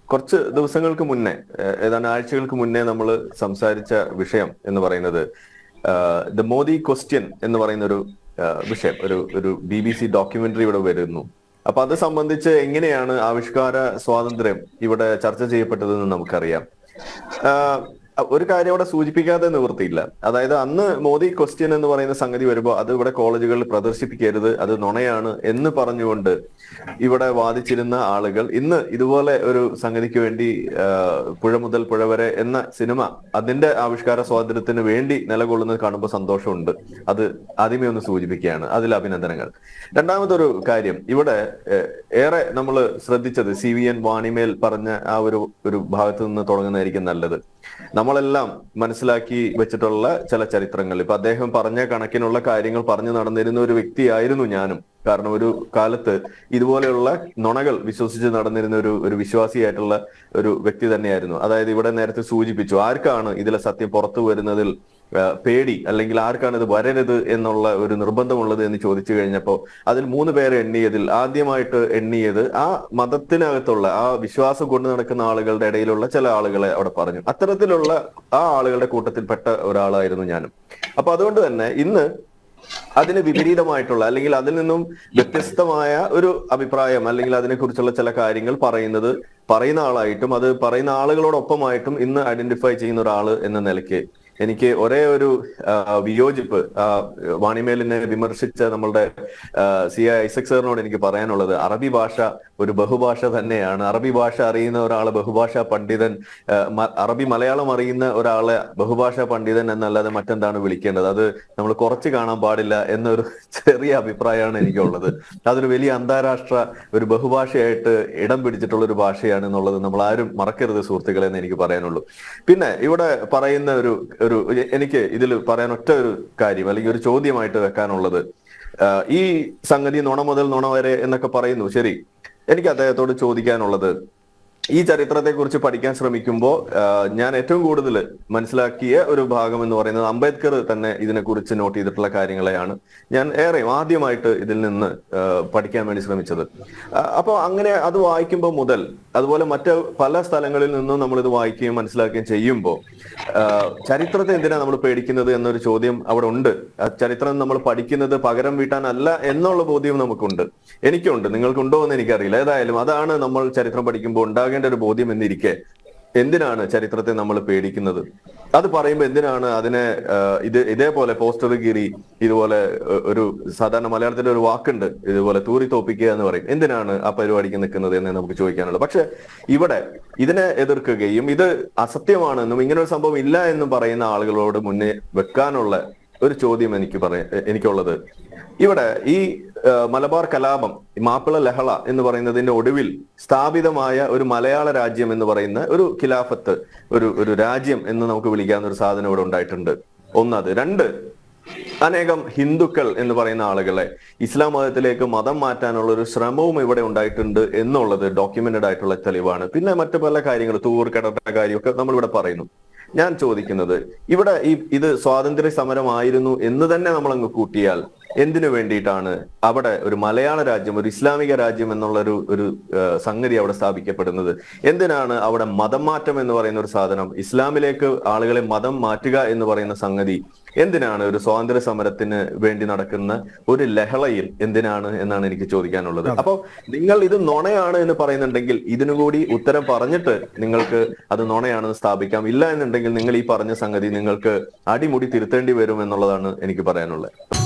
കുറച്ച് ദിവസങ്ങൾക്ക് മുന്നേ ഏഹ് ഏതാണ്ട് ആഴ്ചകൾക്ക് മുന്നേ നമ്മൾ സംസാരിച്ച വിഷയം എന്ന് പറയുന്നത് ദ മോദി ക്വസ്റ്റ്യൻ എന്ന് പറയുന്ന ഒരു ആഹ് വിഷയം ഒരു ഒരു ബി ബി സി ഡോക്യുമെന്ററി ഇവിടെ വരുന്നു അപ്പൊ അത് സംബന്ധിച്ച് എങ്ങനെയാണ് ആവിഷ്കാര സ്വാതന്ത്ര്യം ഇവിടെ ചർച്ച ചെയ്യപ്പെട്ടതെന്ന് നമുക്കറിയാം ആഹ് ഒരു കാര്യം അവിടെ സൂചിപ്പിക്കാതെ നിവൃത്തിയില്ല അതായത് അന്ന് മോദി ക്വസ്റ്റ്യൻ എന്ന് പറയുന്ന സംഗതി വരുമ്പോൾ അത് ഇവിടെ കോളേജുകളിൽ പ്രദർശിപ്പിക്കരുത് അത് നുണയാണ് എന്ന് പറഞ്ഞുകൊണ്ട് ഇവിടെ വാദിച്ചിരുന്ന ആളുകൾ ഇന്ന് ഇതുപോലെ ഒരു സംഗതിക്ക് വേണ്ടി ആഹ് പുഴ മുതൽ പുഴ വരെ എന്ന സിനിമ അതിന്റെ ആവിഷ്കാര സ്വാതന്ത്ര്യത്തിന് വേണ്ടി നിലകൊള്ളുന്നത് കാണുമ്പോൾ സന്തോഷമുണ്ട് അത് ആദ്യമേ ഒന്ന് സൂചിപ്പിക്കുകയാണ് അതിൽ അഭിനന്ദനങ്ങൾ രണ്ടാമതൊരു കാര്യം ഇവിടെ ഏഹ്, ഏറെ നമ്മൾ ശ്രദ്ധിച്ചത് സി വി എൻ വാണിമേൽ പറഞ്ഞ ആ ഒരു ഒരു ഭാഗത്ത് നിന്ന് തുടങ്ങുന്നതായിരിക്കും നല്ലത് നമ്മളെല്ലാം മനസ്സിലാക്കി വെച്ചിട്ടുള്ള ചില ചരിത്രങ്ങൾ ഇപ്പൊ അദ്ദേഹം പറഞ്ഞ കണക്കിനുള്ള കാര്യങ്ങൾ പറഞ്ഞു നടന്നിരുന്ന ഒരു വ്യക്തിയായിരുന്നു ഞാനും കാരണം ഒരു കാലത്ത് ഇതുപോലെയുള്ള നുണകൾ വിശ്വസിച്ച് നടന്നിരുന്ന ഒരു ഒരു വിശ്വാസിയായിട്ടുള്ള ഒരു വ്യക്തി തന്നെയായിരുന്നു അതായത് ഇവിടെ നേരത്തെ സൂചിപ്പിച്ചു ആർക്കാണ് ഇതിലെ സത്യം പുറത്തു വരുന്നതിൽ ആ, പേടി അല്ലെങ്കിൽ ആർക്കാണ് ഇത് വരരുത് എന്നുള്ള ഒരു നിർബന്ധമുള്ളത് എന്ന് ചോദിച്ചു കഴിഞ്ഞപ്പോൾ അതിൽ മൂന്ന് പേരെ എണ്ണിയതിൽ ആദ്യമായിട്ട് എണ്ണിയത് ആ മതത്തിനകത്തുള്ള ആ വിശ്വാസം കൊണ്ട് നടക്കുന്ന ആളുകളുടെ ഇടയിലുള്ള ചില ആളുകളെ അവിടെ പറഞ്ഞു അത്തരത്തിലുള്ള ആ ആളുകളുടെ കൂട്ടത്തിൽപ്പെട്ട ഒരാളായിരുന്നു ഞാനും അപ്പൊ അതുകൊണ്ട് തന്നെ ഇന്ന് അതിന് വിപരീതമായിട്ടുള്ള അല്ലെങ്കിൽ അതിൽ നിന്നും വ്യത്യസ്തമായ ഒരു അഭിപ്രായം അല്ലെങ്കിൽ അതിനെക്കുറിച്ചുള്ള ചില കാര്യങ്ങൾ പറയുന്നത് പറയുന്ന ആളായിട്ടും അത് പറയുന്ന ആളുകളോടൊപ്പമായിട്ടും ഇന്ന് ഐഡന്റിഫൈ ചെയ്യുന്ന ഒരാള് എന്ന നിലയ്ക്ക് എനിക്ക് ഒരേ ഒരു ആ, വിയോജിപ്പ് ആ, വാണിമേലിനെ വിമർശിച്ച നമ്മളുടെ സി ഐ ഐസക് സാറിനോട് എനിക്ക് പറയാനുള്ളത് അറബി ഭാഷ ഒരു ബഹുഭാഷ തന്നെയാണ് അറബി ഭാഷ അറിയുന്ന ഒരാളെ ബഹുഭാഷാ പണ്ഡിതൻ ആ, മ- അറബി മലയാളം അറിയുന്ന ഒരാളെ ബഹുഭാഷാ പണ്ഡിതൻ എന്നല്ലാതെ മറ്റെന്താണ് വിളിക്കേണ്ടത് അത് നമ്മൾ കുറച്ച് കാണാൻ പാടില്ല എന്നൊരു ചെറിയ അഭിപ്രായമാണ് എനിക്കുള്ളത് അതൊരു വലിയ അന്താരാഷ്ട്ര ഒരു ബഹുഭാഷയായിട്ട് ഇടം പിടിച്ചിട്ടുള്ള ഒരു ഭാഷയാണ് എന്നുള്ളത് നമ്മൾ ആരും മറക്കരുത് സുഹൃത്തുക്കളെ എന്ന് എനിക്ക് പറയാനുള്ളൂ പിന്നെ ഇവിടെ പറയുന്ന ഒരു ഒരു എനിക്ക് ഇതിൽ പറയാൻ ഒറ്റ ഒരു കാര്യം അല്ലെങ്കിൽ ഒരു ചോദ്യമായിട്ട് വെക്കാനുള്ളത് ആഹ് ഈ സംഗതി നുണ മുതൽ നുണ വരെ എന്നൊക്കെ പറയുന്നു ശരി എനിക്ക് അദ്ദേഹത്തോട് ചോദിക്കാനുള്ളത് ഈ ചരിത്രത്തെ കുറിച്ച് പഠിക്കാൻ ശ്രമിക്കുമ്പോൾ ഞാൻ ഏറ്റവും കൂടുതൽ മനസ്സിലാക്കിയ ഒരു ഭാഗം എന്ന് പറയുന്നത് അംബേദ്കർ തന്നെ ഇതിനെക്കുറിച്ച് നോട്ട് ചെയ്തിട്ടുള്ള കാര്യങ്ങളെയാണ് ഞാൻ ഏറെ ആദ്യമായിട്ട് ഇതിൽ നിന്ന് ആ, പഠിക്കാൻ വേണ്ടി ശ്രമിച്ചത് അപ്പോൾ അങ്ങനെ അത് വായിക്കുമ്പോൾ മുതൽ അതുപോലെ മറ്റ് പല സ്ഥലങ്ങളിൽ നിന്നും നമ്മൾ ഇത് വായിക്കുകയും മനസ്സിലാക്കുകയും ചെയ്യുമ്പോൾ ചരിത്രത്തെ എന്തിനാ നമ്മൾ പേടിക്കുന്നത് എന്നൊരു ചോദ്യം അവിടെ ഉണ്ട് ആ ചരിത്രം നമ്മൾ പഠിക്കുന്നത് പകരം വീട്ടാനല്ല എന്നുള്ള ബോധ്യം നമുക്കുണ്ട് എനിക്കുണ്ട് നിങ്ങൾക്കുണ്ടോ എന്ന് എനിക്കറിയില്ല ഏതായാലും അതാണ് നമ്മൾ ചരിത്രം പഠിക്കുമ്പോൾ ഉണ്ടാകേണ്ട ഒരു ബോധ്യം എന്നിരിക്കെ എന്തിനാണ് ചരിത്രത്തെ നമ്മൾ പേടിക്കുന്നത് അത് പറയുമ്പോൾ എന്തിനാണ് അതിനെ ആ, ഇത് ഇതേപോലെ പോസ്റ്റർ കീറി ഇതുപോലെ ഒ- ഒരു സാധാരണ മലയാളത്തിന്റെ ഒരു വാക്കുണ്ട് ഇതുപോലെ തൂറി തോപ്പിക്കുക എന്ന് പറയും എന്തിനാണ് ആ പരിപാടിക്ക് നിൽക്കുന്നത് എന്ന് നമുക്ക് ചോദിക്കാനുള്ളത് പക്ഷെ ഇവിടെ ഇതിനെ എതിർക്കുകയും ഇത് അസത്യമാണെന്നും ഇങ്ങനെ ഒരു സംഭവം ഇല്ല എന്നും പറയുന്ന ആളുകളോട് മുന്നേ വെക്കാനുള്ള ഒരു ചോദ്യം എനിക്ക് പറയാ എനിക്കുള്ളത് ഇവിടെ ഈ ആ, മലബാർ കലാപം ഈ മാപ്പിള ലഹള എന്ന് പറയുന്നതിന്റെ ഒടുവിൽ സ്ഥാപിതമായ ഒരു മലയാള രാജ്യം എന്ന് പറയുന്ന ഒരു ഖിലാഫത്ത് ഒരു ഒരു രാജ്യം എന്ന് നമുക്ക് വിളിക്കാവുന്ന ഒരു സാധനം ഇവിടെ ഉണ്ടായിട്ടുണ്ട് ഒന്നത് രണ്ട് അനേകം ഹിന്ദുക്കൾ എന്ന് പറയുന്ന ആളുകളെ ഇസ്ലാം മതത്തിലേക്ക് മതം മാറ്റാനുള്ള ഒരു ശ്രമവും ഇവിടെ ഉണ്ടായിട്ടുണ്ട് എന്നുള്ളത് ഡോക്യുമെന്റഡ് ആയിട്ടുള്ള തെളിവാണ് പിന്നെ മറ്റു പല കാര്യങ്ങൾ തൂർ കടത്ത കാര്യമൊക്കെ നമ്മൾ ഇവിടെ പറയുന്നു ഞാൻ ചോദിക്കുന്നത് ഇവിടെ ഈ ഇത് സ്വാതന്ത്ര്യ സമരമായിരുന്നു എന്ന് തന്നെ നമ്മൾ അങ്ങ് കൂട്ടിയാൽ എന്തിനു വേണ്ടിയിട്ടാണ് അവിടെ ഒരു മലയാള രാജ്യം ഒരു ഇസ്ലാമിക രാജ്യം എന്നുള്ള ഒരു ഒരു ആ, സംഗതി അവിടെ സ്ഥാപിക്കപ്പെടുന്നത് എന്തിനാണ് അവിടെ മതം മാറ്റം എന്ന് പറയുന്ന ഒരു സാധനം ഇസ്ലാമിലേക്ക് ആളുകളെ മതം മാറ്റുക എന്ന് പറയുന്ന സംഗതി എന്തിനാണ് ഒരു സ്വാതന്ത്ര്യ സമരത്തിന് വേണ്ടി നടക്കുന്ന ഒരു ലഹളയിൽ എന്തിനാണ് എന്നാണ് എനിക്ക് ചോദിക്കാനുള്ളത് അപ്പോൾ നിങ്ങൾ ഇത് നുണയാണ് എന്ന് പറയുന്നുണ്ടെങ്കിൽ ഇതിനു കൂടി ഉത്തരം പറഞ്ഞിട്ട് നിങ്ങൾക്ക് അത് നുണയാണെന്ന് സ്ഥാപിക്കാം ഇല്ല എന്നുണ്ടെങ്കിൽ നിങ്ങൾ ഈ പറഞ്ഞ സംഗതി നിങ്ങൾക്ക് അടിമുടി തിരുത്തേണ്ടി വരും എന്നുള്ളതാണ് എനിക്ക് പറയാനുള്ളത്